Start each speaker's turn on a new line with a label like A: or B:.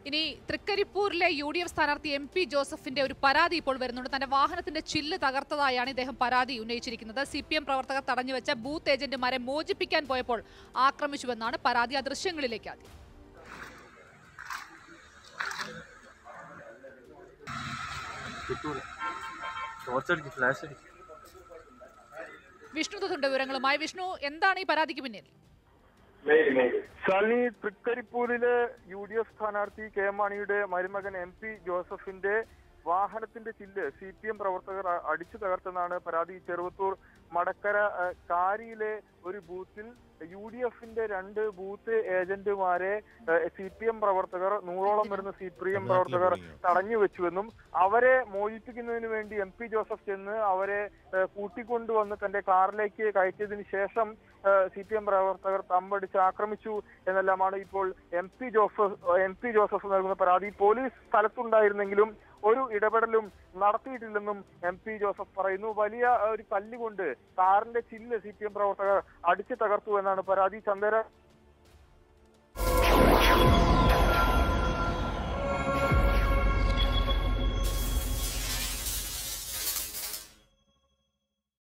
A: ഇനി തൃക്കരിപ്പൂരിലെ U D F സ്ഥാനാർത്ഥി എം പി ജോസഫിന്റെ ഒരു പരാതി ഇപ്പോൾ വരുന്നുണ്ട് തന്റെ വാഹനത്തിന്റെ ചില്ല് തകർത്തതായാണ് ഇദ്ദേഹം പരാതി ഉന്നയിച്ചിരിക്കുന്നത് സി പി എം പ്രവർത്തകർ തടഞ്ഞുവെച്ച ബൂത്ത് ഏജന്റുമാരെ മോചിപ്പിക്കാൻ പോയപ്പോൾ ആക്രമിച്ചുവെന്നാണ് പരാതി ആ ദൃശ്യങ്ങളിലേക്ക് ആദ്യം
B: കിട്ടൂല ടോർച്ചടിക്ക് ഫ്ലാഷ് അടിക്ക്
A: വിഷ്ണു ദത്തുണ്ട് വിവരങ്ങളുമായി വിഷ്ണു എന്താണ് ഈ പരാതിക്ക് പിന്നിൽ
C: ശാലിനി തൃക്കരിപ്പൂരിലെ യു ഡി എഫ് സ്ഥാനാർത്ഥി കെ എം മാണിയുടെ മരുമകൻ എം പി ജോസഫിന്റെ വാഹനത്തിന്റെ ചില്ല് സി പി എം പ്രവർത്തകർ അ- അടിച്ചു തകർത്തെന്നാണ് പരാതി ചെറുവത്തൂർ മടക്കര അഹ്, കാരിയിലെ ഒരു ബൂത്തിൽ യു ഡി എഫിന്റെ രണ്ട് ബൂത്ത് ഏജന്റുമാരെ സി പി എം പ്രവർത്തകർ നൂറോളം വരുന്ന സി പി എം പ്രവർത്തകർ തടഞ്ഞു വെച്ചുവെന്നും അവരെ മോചിപ്പിക്കുന്നതിന് വേണ്ടി എം പി ജോസഫ് ചെന്ന് അവരെ ഏഹ്, കൂട്ടിക്കൊണ്ടുവന്ന് തന്റെ കാറിലേക്ക് കയറ്റിയതിനു ശേഷം സി പി എം പ്രവർത്തകർ തമ്പടിച്ച് ആക്രമിച്ചു എന്നെല്ലാമാണ് ഇപ്പോൾ M P Joseph M P Joseph നൽകുന്ന പരാതി പോലീസ് സ്ഥലത്തുണ്ടായിരുന്നെങ്കിലും ഒരു ഇടപെടലും നടത്തിയിട്ടില്ലെന്നും എം പി ജോസഫ് പറയുന്നു വലിയ ഏഹ്, ഒരു കല്ലുകൊണ്ട് കാറിന്റെ ചില്ല് സി പി എം പ്രവർത്തകർ അടിച്ചു തകർത്തു എന്നാണ് പരാതി ചന്ദേര